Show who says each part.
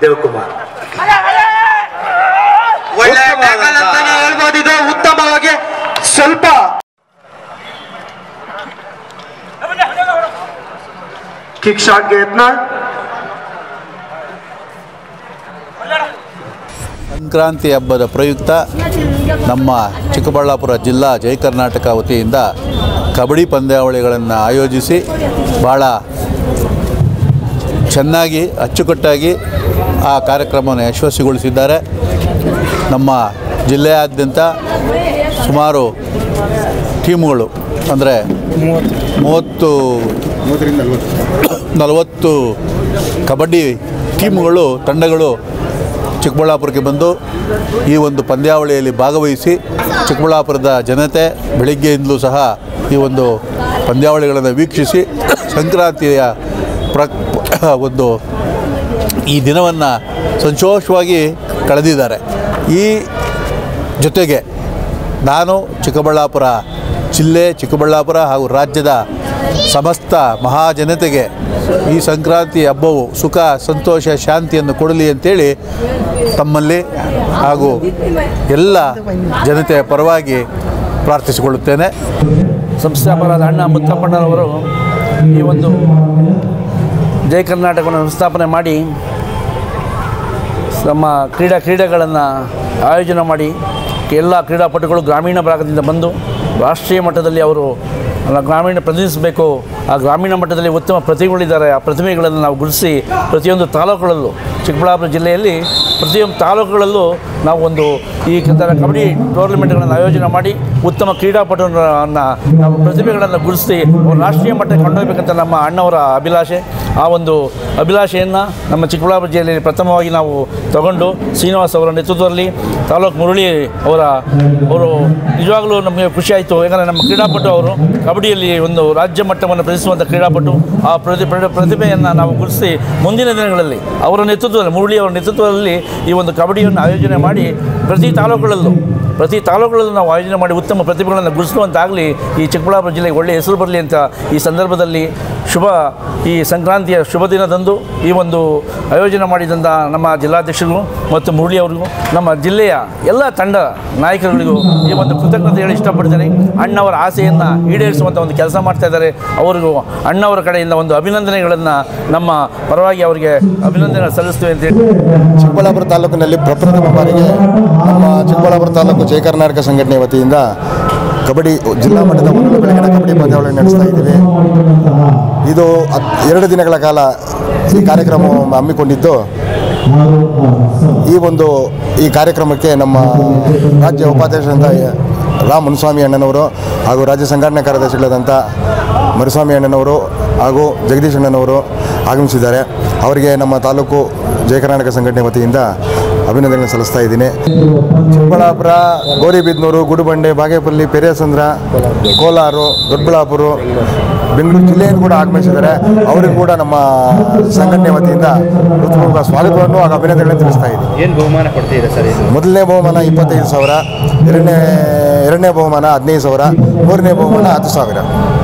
Speaker 1: ದೇವಕುಮಾರ್
Speaker 2: ಒಳ್ಳೆ ಟ್ಯಾಕಲ್ ಅಂತಾನೆ ಹೇಳ್ಬೋದು ಇದು ಉತ್ತಮವಾಗಿ
Speaker 1: ಸ್ವಲ್ಪ ಕಿಕ್ ಶಾಟ್ಗೆ ಯತ್ನ
Speaker 3: ಸಂಕ್ರಾಂತಿ ಹಬ್ಬದ ಪ್ರಯುಕ್ತ ನಮ್ಮ ಚಿಕ್ಕಬಳ್ಳಾಪುರ ಜಿಲ್ಲಾ ಜಯ ಕರ್ನಾಟಕ ವತಿಯಿಂದ ಕಬಡ್ಡಿ ಪಂದ್ಯಾವಳಿಗಳನ್ನು ಆಯೋಜಿಸಿ ಭಾಳ ಚೆನ್ನಾಗಿ ಅಚ್ಚುಕಟ್ಟಾಗಿ ಆ ಕಾರ್ಯಕ್ರಮವನ್ನು ಯಶಸ್ವಿಗೊಳಿಸಿದ್ದಾರೆ ನಮ್ಮ ಜಿಲ್ಲೆಯಾದ್ಯಂತ ಸುಮಾರು ಟೀಮ್ಗಳು ಅಂದರೆ ಮೂವತ್ತು ನಲವತ್ತು ಕಬಡ್ಡಿ ಟೀಮ್ಗಳು ತಂಡಗಳು ಚಿಕ್ಕಬಳ್ಳಾಪುರಕ್ಕೆ ಬಂದು ಈ ಒಂದು ಪಂದ್ಯಾವಳಿಯಲ್ಲಿ ಭಾಗವಹಿಸಿ ಚಿಕ್ಕಬಳ್ಳಾಪುರದ ಜನತೆ ಬೆಳಿಗ್ಗೆಯಿಂದಲೂ ಸಹ ಈ ಒಂದು ಪಂದ್ಯಾವಳಿಗಳನ್ನು ವೀಕ್ಷಿಸಿ ಸಂಕ್ರಾಂತಿಯ ಪ್ರ ಒಂದು ಈ ದಿನವನ್ನು ಸಂತೋಷವಾಗಿ ಕಳೆದಿದ್ದಾರೆ ಈ ಜೊತೆಗೆ ನಾನು ಚಿಕ್ಕಬಳ್ಳಾಪುರ ಜಿಲ್ಲೆ ಚಿಕ್ಕಬಳ್ಳಾಪುರ ಹಾಗೂ ರಾಜ್ಯದ ಸಮಸ್ತ ಮಹಾಜನತೆಗೆ ಈ ಸಂಕ್ರಾಂತಿ ಹಬ್ಬವು ಸುಖ ಸಂತೋಷ ಶಾಂತಿಯನ್ನು ಕೊಡಲಿ ಅಂತೇಳಿ ತಮ್ಮಲ್ಲಿ ಹಾಗೂ ಎಲ್ಲ ಜನತೆಯ ಪರವಾಗಿ ಪ್ರಾರ್ಥಿಸಿಕೊಳ್ಳುತ್ತೇನೆ
Speaker 4: ಸಂಸ್ಥಾಪಕರಾದ ಅಣ್ಣ ಮುತ್ತಪ್ಪಣ್ಣರವರು ಈ ಒಂದು ಜಯ ಕರ್ನಾಟಕವನ್ನು ಸಂಸ್ಥಾಪನೆ ಮಾಡಿ ನಮ್ಮ ಕ್ರೀಡಾ ಕ್ರೀಡೆಗಳನ್ನು ಆಯೋಜನೆ ಮಾಡಿ ಎಲ್ಲ ಕ್ರೀಡಾಪಟುಗಳು ಗ್ರಾಮೀಣ ಭಾಗದಿಂದ ಬಂದು ರಾಷ್ಟ್ರೀಯ ಮಟ್ಟದಲ್ಲಿ ಅವರು ಅಲ್ಲ, ಗ್ರಾಮೀಣ ಪ್ರತಿನಿಧಿಸಬೇಕು ಆ ಗ್ರಾಮೀಣ ಮಟ್ಟದಲ್ಲಿ ಉತ್ತಮ ಪ್ರತಿಭೆಗಳಿದ್ದಾರೆ ಆ ಪ್ರತಿಭೆಗಳನ್ನು ನಾವು ಗುರುತಿಸಿ ಪ್ರತಿಯೊಂದು ತಾಲೂಕುಗಳಲ್ಲೂ ಚಿಕ್ಕಬಳ್ಳಾಪುರ ಜಿಲ್ಲೆಯಲ್ಲಿ ಪ್ರತಿಯೊಂದು ತಾಲೂಕುಗಳಲ್ಲೂ ನಾವು ಒಂದು ಈ ಥರ ಕಬಡ್ಡಿ ಟೂರ್ನಮೆಂಟ್ಗಳನ್ನು ಆಯೋಜನೆ ಮಾಡಿ ಉತ್ತಮ ಕ್ರೀಡಾಪಟುಗಳನ್ನು ನಾವು ಪ್ರತಿಭೆಗಳನ್ನು ಗುರುತಿಸಿ ಅವ್ರು ರಾಷ್ಟ್ರೀಯ ಮಟ್ಟಕ್ಕೆ ಕೊಂಡೊಯ್ಬೇಕಂತ ನಮ್ಮ ಅಣ್ಣವರ ಅಭಿಲಾಷೆ ಆ ಒಂದು ಅಭಿಲಾಷೆಯನ್ನು ನಮ್ಮ ಚಿಕ್ಕಬಳ್ಳಾಪುರ ಜಿಲ್ಲೆಯಲ್ಲಿ ಪ್ರಥಮವಾಗಿ ನಾವು ತಗೊಂಡು ಶ್ರೀನಿವಾಸ್ ಅವರ ನೇತೃತ್ವದಲ್ಲಿ ತಾಲೂಕು ಮುರಳಿ ಅವರ ಅವರು ನಿಜವಾಗಲೂ ನಮಗೆ ಖುಷಿ ಆಯಿತು ಯಾಕಂದರೆ ನಮ್ಮ ಕ್ರೀಡಾಪಟು ಅವರು ಕಬಡ್ಡಿಯಲ್ಲಿ ಒಂದು ರಾಜ್ಯ ಮಟ್ಟವನ್ನು ಪ್ರತಿಸುವಂಥ ಕ್ರೀಡಾಪಟು ಆ ಪ್ರತಿ ಪ್ರ- ಪ್ರತಿಭೆಯನ್ನು ನಾವು ಗುರುತಿಸಿ ಮುಂದಿನ ದಿನಗಳಲ್ಲಿ ಅವರ ನೇತೃತ್ವದಲ್ಲಿ ಮುರಳಿ ಅವರ ನೇತೃತ್ವದಲ್ಲಿ ಈ ಒಂದು ಕಬಡ್ಡಿಯನ್ನು ಆಯೋಜನೆ ಮಾಡಿ ಪ್ರತಿ ತಾಲೂಕುಗಳಲ್ಲೂ ಪ್ರತಿ ತಾಲೂಕುಗಳಲ್ಲೂ ನಾವು ಆಯೋಜನೆ ಮಾಡಿ ಉತ್ತಮ ಪ್ರತಿಭೆಗಳನ್ನು ಗುರುತಿಸುವಂತಾಗಲಿ ಈ ಚಿಕ್ಕಬಳ್ಳಾಪುರ ಜಿಲ್ಲೆಗೆ ಒಳ್ಳೆಯ ಹೆಸರು ಬರಲಿ ಅಂತ ಈ ಸಂದರ್ಭದಲ್ಲಿ ಶುಭ ಈ ಸಂಕ್ರಾಂತಿಯ ಶುಭ ದಿನದಂದು ಈ ಒಂದು ಆಯೋಜನೆ ಮಾಡಿದಂಥ ನಮ್ಮ ಜಿಲ್ಲಾಧ್ಯಕ್ಷರಿಗೂ ಮತ್ತು ಮುರಳಿ ಅವರಿಗೂ ನಮ್ಮ ಜಿಲ್ಲೆಯ ಎಲ್ಲ ತಂಡ ನಾಯಕರುಗಳಿಗೂ ಈ ಒಂದು ಕೃತಜ್ಞತೆ ಹೇಳಿ ಇಷ್ಟಪಡ್ತೇನೆ ಅಣ್ಣವರ ಆಸೆಯನ್ನು ಈಡೇರಿಸುವಂಥ ಒಂದು ಕೆಲಸ ಮಾಡ್ತಾ ಇದ್ದಾರೆ ಅವರಿಗೂ ಅಣ್ಣವರ ಕಡೆಯಿಂದ ಒಂದು ಅಭಿನಂದನೆಗಳನ್ನು ನಮ್ಮ ಪರವಾಗಿ ಅವರಿಗೆ ಅಭಿನಂದನೆ ಸಲ್ಲಿಸ್ತೀವಿ ಅಂತೇಳಿ
Speaker 5: ಚಿಕ್ಕಬಳ್ಳಾಪುರ ತಾಲೂಕಿನಲ್ಲಿ ಪ್ರಪ್ರಥಮ ಬಾರಿಗೆ ನಮ್ಮ ಚಿಕ್ಕಬಳ್ಳಾಪುರ ತಾಲೂಕು ಜಯ ಕರ್ನಾಟಕ ಸಂಘಟನೆ ವತಿಯಿಂದ ಕಬಡ್ಡಿ ಜಿಲ್ಲಾ ಮಟ್ಟದ ಒಂದು ಬೆಳಗಿನ ಕಬಡ್ಡಿ ಪಂದ್ಯಾವಳಿ ನಡೆಸ್ತಾ ಇದ್ದೀವಿ ಇದು ಹತ್- ಎರಡು ದಿನಗಳ ಕಾಲ ಈ ಕಾರ್ಯಕ್ರಮ ಹಮ್ಮಿಕೊಂಡಿದ್ದು ಈ ಒಂದು ಈ ಕಾರ್ಯಕ್ರಮಕ್ಕೆ ನಮ್ಮ ರಾಜ್ಯ ಉಪಾಧ್ಯಕ್ಷರಾದ ರಾಮ್ ಮುನ್ಸ್ವಾಮಿ ಅಣ್ಣನವರು ಹಾಗೂ ರಾಜ್ಯ ಸಂಘಟನಾ ಕಾರ್ಯದರ್ಶಿಗಳಾದಂಥ ಮರುಸ್ವಾಮಿ ಅಣ್ಣನವರು ಹಾಗೂ ಜಗದೀಶ್ ಅಣ್ಣನವರು ಆಗಮಿಸಿದ್ದಾರೆ ಅವರಿಗೆ ನಮ್ಮ ತಾಲೂಕು ಜಯ ಕರ್ನಾಟಕ ಸಂಘಟನೆ ವತಿಯಿಂದ ಅಭಿನಂದನೆ ಸಲ್ಲಿಸ್ತಾ ಇದ್ದೀನಿ ಚಿಕ್ಕಬಳ್ಳಾಪುರ ಗೌರಿಬಿದನೂರು ಗುಡುಬಂಡೆ ಬಾಗೇಪಲ್ಲಿ ಪೆರಿಯಸಂದ್ರ ಕೋಲಾರ ದೊಡ್ಡಬಳ್ಳಾಪುರ ಬೆಂಗಳೂರು ಜಿಲ್ಲೆಯಿಂದ ಕೂಡ ಆಗಮಿಸಿದ್ದಾರೆ ಅವರಿಗೂ ಕೂಡ ನಮ್ಮ ಸಂಘಟನೆ ವತಿಯಿಂದ ಹೃತ್ಪೂರ್ವಕ ಸ್ವಾಗತವನ್ನು ಹಾಗೂ ಅಭಿನಂದನೆಗಳನ್ನು ತಿಳಿಸ್ತಾ ಇದ್ದೀನಿ
Speaker 6: ಏನು ಬಹುಮಾನ ಕೊಡ್ತೀರಾ ಸರ್ ಇದು
Speaker 5: ಮೊದಲನೇ ಬಹುಮಾನ ಇಪ್ಪತ್ತೈದು ಸಾವಿರ ಎರಡನೇ ಎರಡನೇ ಬಹುಮಾನ ಹದಿನೈದು ಸಾವಿರ ಮೂರನೇ ಬಹುಮಾನ ಹತ್ತು ಸಾವಿರ